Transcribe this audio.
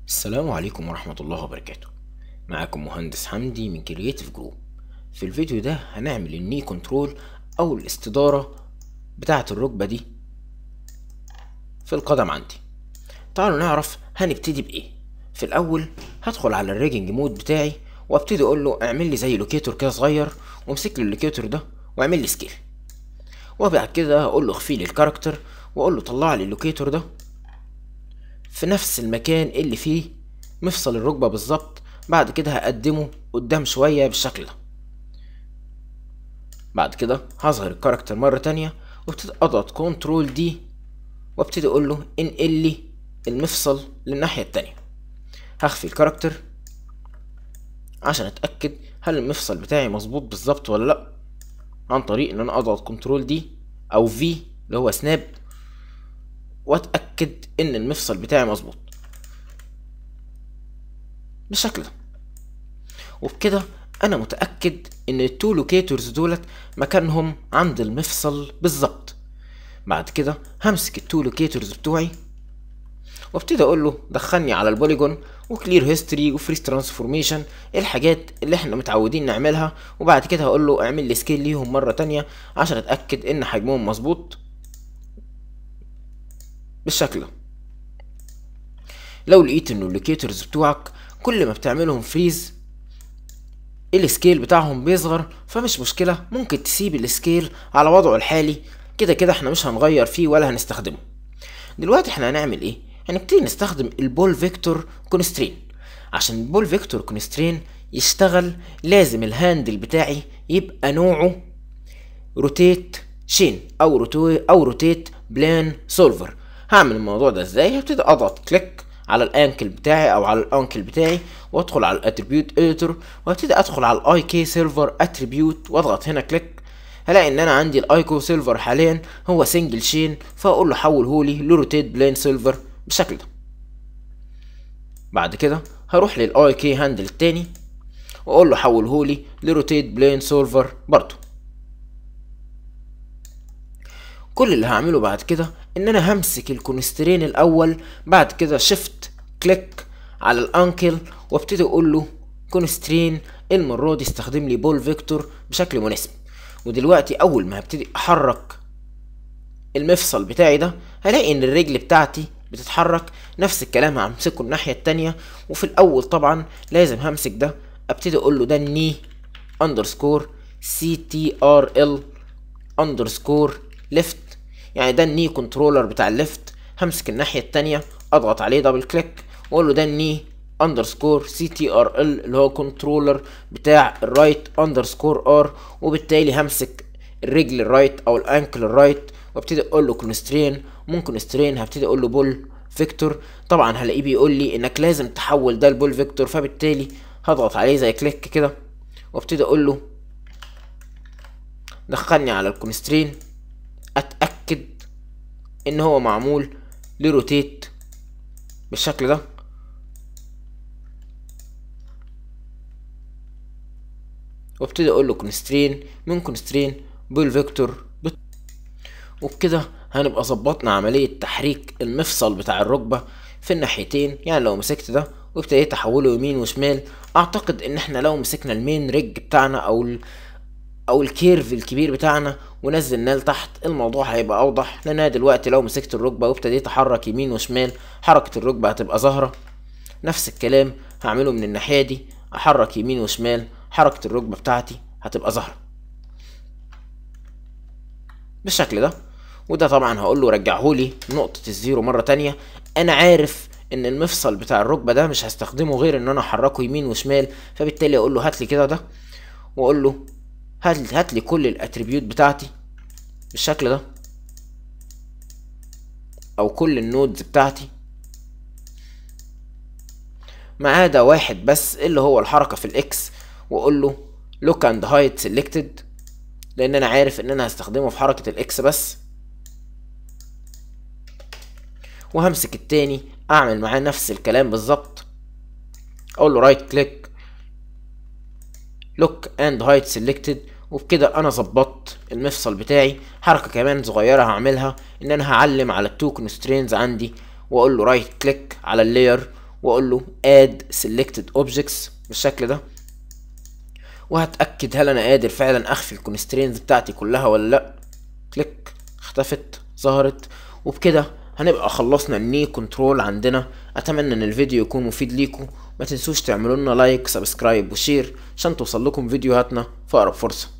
السلام عليكم ورحمة الله وبركاته معاكم مهندس حمدي من كرييتيف جروب في الفيديو ده هنعمل الني كنترول او الاستدارة بتاعة الركبة دي في القدم عندي تعالوا نعرف هنبتدي بايه في الاول هدخل على الريجنج مود بتاعي وابتدي اقول له اعمل لي زي لوكيتور كده صغير وامسك لي اللوكيتور ده واعمل لي سكيل وبعد كده اقول له اخفي لي الكاركتر واقول له طلع لي اللوكيتور ده في نفس المكان اللي فيه مفصل الركبة بالظبط بعد كده هقدمه قدام شوية بالشكل ده بعد كده هظهر الكاركتر مرة تانية وابتدي اضغط كنترول دي وابتدي اقول له انقل لي المفصل للناحية التانية هخفي الكاركتر عشان اتأكد هل المفصل بتاعي مظبوط بالظبط ولا لا عن طريق ان انا اضغط كنترول دي او في اللي هو سناب واتاكد ان المفصل بتاعي مظبوط بالشكل ده وبكده انا متاكد ان التو لوكيتورز دولت مكانهم عند المفصل بالظبط بعد كده همسك التو لوكيتورز بتوعي وابتدي اقول له دخلني على البوليجون وكلير هيستوري وفريز ترانسفورميشن الحاجات اللي احنا متعودين نعملها وبعد كده هقول له اعمل لي سكيل ليهم مره تانية عشان اتاكد ان حجمهم مظبوط بالشكل ده لو لقيت ان اللوكيتورز بتوعك كل ما بتعملهم فريز السكيل بتاعهم بيصغر فمش مشكلة ممكن تسيب السكيل على وضعه الحالي كده كده احنا مش هنغير فيه ولا هنستخدمه دلوقتي احنا هنعمل ايه هنبتدي نستخدم البول فيكتور كونسترين عشان البول فيكتور كونسترين يشتغل لازم الهاندل بتاعي يبقى نوعه روتيت شين او روتو او روتيت بلان سولفر هعمل الموضوع ده ازاي هبتدي اضغط كليك على الانكل بتاعي او على الانكل بتاعي وادخل على الاتريبيوت اديتور وابتدي ادخل على الاي كي سيلفر اتريبيوت واضغط هنا كليك هلاقي ان انا عندي الايكو سيلفر حاليا هو سنجل شين فاقول له حوله لي لروتيت بلين سيلفر بالشكل ده بعد كده هروح للاي كي هاندل التاني واقول له حوله لي لروتيت بلين سيلفر برضه كل اللي هعمله بعد كده ان انا همسك الكونسترين الاول بعد كده شيفت كليك على الانكل وابتدي اقول له كونسترين المره دي استخدم لي بول فيكتور بشكل مناسب ودلوقتي اول ما هبتدي احرك المفصل بتاعي ده هلاقي ان الرجل بتاعتي بتتحرك نفس الكلام همسكه الناحيه التانية وفي الاول طبعا لازم همسك ده ابتدي اقول له ده الني اندرسكور سي تي ار ال اندرسكور ليفت يعني ده الني كنترولر بتاع الليفت همسك الناحيه التانية اضغط عليه دبل كليك واقول له ده الني اندرسكور سي تي ار ال اللي هو كنترولر بتاع الرايت اندرسكور ار وبالتالي همسك الرجل الرايت او الانكل الرايت وابتدي اقول له كونسترين ممكن كونسترين هبتدي اقول له بول فيكتور طبعا هلاقيه بيقول لي انك لازم تحول ده لبول فيكتور فبالتالي هضغط عليه زي كليك كده وابتدي اقول له دخلني على الكونسترين اتاكد ان هو معمول لروتيت بالشكل ده وابتدي اقول له كونسترين من كونسترين بول فيكتور وبكده هنبقى ظبطنا عملية تحريك المفصل بتاع الركبة في الناحيتين يعني لو مسكت ده وابتديت احوله يمين وشمال اعتقد ان احنا لو مسكنا المين ريج بتاعنا او ال او الكيرف الكبير بتاعنا ونزلناه لتحت الموضوع هيبقى اوضح لان انا دلوقتي لو مسكت الركبه وابتديت احرك يمين وشمال حركه الركبه هتبقى ظاهره نفس الكلام هعمله من الناحيه دي احرك يمين وشمال حركه الركبه بتاعتي هتبقى ظاهره بالشكل ده وده طبعا هقول له رجعهولي نقطه الزيرو مره تانية انا عارف ان المفصل بتاع الركبه ده مش هستخدمه غير ان انا احركه يمين وشمال فبالتالي اقول له هات لي كده ده واقول له هات هات لي كل الاتريبيوت بتاعتي بالشكل ده او كل النودز بتاعتي ما عدا واحد بس اللي هو الحركه في الاكس واقول له لوك اند هايت سيلكتد لان انا عارف ان انا هستخدمه في حركه الاكس بس وهمسك التاني اعمل معاه نفس الكلام بالظبط اقول له رايت كليك لوك اند هايت سيلكتد وبكده انا ظبطت المفصل بتاعي حركه كمان صغيره هعملها ان انا هعلم على التو كونسترينز عندي واقول له رايت كليك على اللاير واقول له add selected objects بالشكل ده وهتأكد هل انا قادر فعلا اخفي الكونسترينز بتاعتي كلها ولا لا كليك اختفت ظهرت وبكده هنبقى خلصنا الني كنترول عندنا اتمنى ان الفيديو يكون مفيد ليكم ما تنسوش تعملوا لنا لايك سبسكرايب وشير عشان توصل لكم فيديوهاتنا في اقرب فرصه